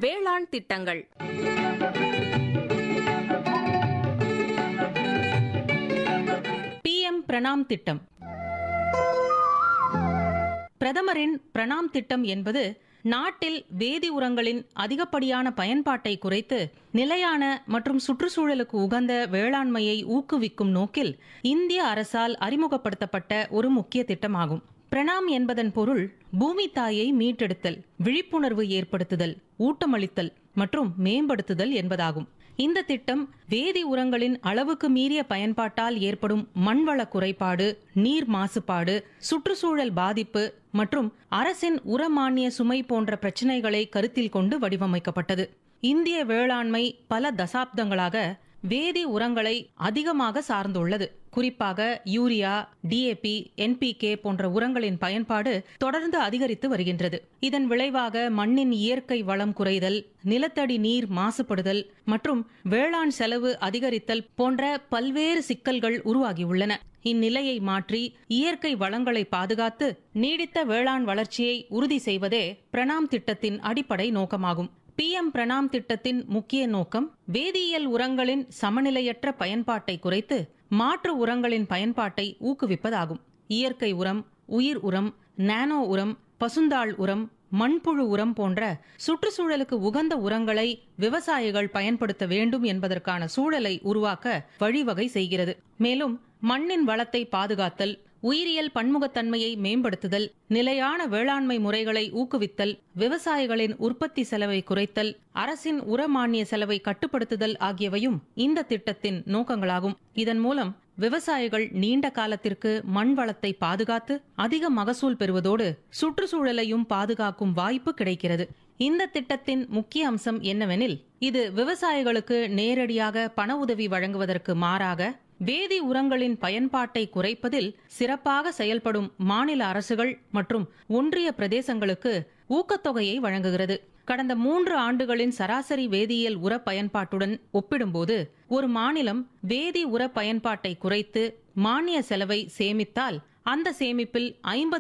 வேளாண் திட்டங்கள் பிஎம் பிரணாம் திட்டம் பிரதமரின் பிரணாம் திட்டம் என்பது நாட்டில் வேதி உரங்களின் அதிகப்படியான பயன்பாட்டை குறைத்து நிலையான மற்றும் சுற்றுச்சூழலுக்கு உகந்த வேளாண்மையை ஊக்குவிக்கும் நோக்கில் இந்திய அரசால் அறிமுகப்படுத்தப்பட்ட ஒரு முக்கிய திட்டமாகும் பிரணாம் என்பதன் பொருள் பூமி தாயை மீட்டெடுத்தல் விழிப்புணர்வு ஏற்படுத்துதல் ஊட்டமளித்தல் மற்றும் மேம்படுத்துதல் என்பதாகும் இந்த திட்டம் வேதி உரங்களின் அளவுக்கு மீறிய பயன்பாட்டால் ஏற்படும் மண்வள குறைபாடு நீர் மாசுபாடு சுற்றுச்சூழல் பாதிப்பு மற்றும் அரசின் உரமானிய சுமை போன்ற பிரச்சினைகளை கருத்தில் கொண்டு வடிவமைக்கப்பட்டது இந்திய வேளாண்மை பல தசாப்தங்களாக வேதி உரங்களை அதிகமாக சார்ந்துள்ளது குறிப்பாக யூரியா டிஏபி என்பிகே போன்ற உரங்களின் பயன்பாடு தொடர்ந்து அதிகரித்து வருகின்றது இதன் விளைவாக மண்ணின் இயற்கை வளம் குறைதல் நிலத்தடி நீர் மாசுபடுதல் மற்றும் வேளாண் செலவு அதிகரித்தல் போன்ற பல்வேறு சிக்கல்கள் உருவாகியுள்ளன இந்நிலையை மாற்றி இயற்கை வளங்களை பாதுகாத்து நீடித்த வேளாண் வளர்ச்சியை உறுதி செய்வதே பிரணாம் திட்டத்தின் அடிப்படை நோக்கமாகும் பிஎம் பிரணாம் திட்டத்தின் முக்கிய நோக்கம் வேதியியல் உரங்களின் சமநிலையற்ற பயன்பாட்டை குறைத்து மாற்று உரங்களின் பயன்பாட்டை ஊக்குவிப்பதாகும் இயற்கை உரம் உயிர் உரம் நானோ உரம் பசுந்தாள் உரம் மண்புழு உரம் போன்ற சுற்றுச்சூழலுக்கு உகந்த உரங்களை விவசாயிகள் பயன்படுத்த வேண்டும் என்பதற்கான சூழலை உருவாக்க வழிவகை செய்கிறது மேலும் மண்ணின் வளத்தை பாதுகாத்தல் உயிரியல் பன்முகத்தன்மையை மேம்படுத்துதல் நிலையான வேளாண்மை முறைகளை ஊக்குவித்தல் விவசாயிகளின் உற்பத்தி செலவை குறைத்தல் அரசின் உரமானிய செலவை கட்டுப்படுத்துதல் ஆகியவையும் இந்த திட்டத்தின் நோக்கங்களாகும் இதன் மூலம் விவசாயிகள் நீண்ட காலத்திற்கு மண் வளத்தை பாதுகாத்து அதிக மகசூல் பெறுவதோடு சுற்றுச்சூழலையும் பாதுகாக்கும் வாய்ப்பு கிடைக்கிறது இந்த திட்டத்தின் முக்கிய அம்சம் என்னவெனில் இது விவசாயிகளுக்கு நேரடியாக பண உதவி வழங்குவதற்கு மாறாக வேதி உரங்களின் பயன்பாட்டை குறைப்பதில் சிறப்பாக செயல்படும் மாநில அரசுகள் மற்றும் ஒன்றிய பிரதேசங்களுக்கு ஊக்கத்தொகையை வழங்குகிறது கடந்த மூன்று ஆண்டுகளின் சராசரி வேதியியல் உர பயன்பாட்டுடன் ஒப்பிடும்போது ஒரு மாநிலம் வேதி உர பயன்பாட்டை குறைத்து மானிய செலவை சேமித்தால் அந்த சேமிப்பில் ஐம்பது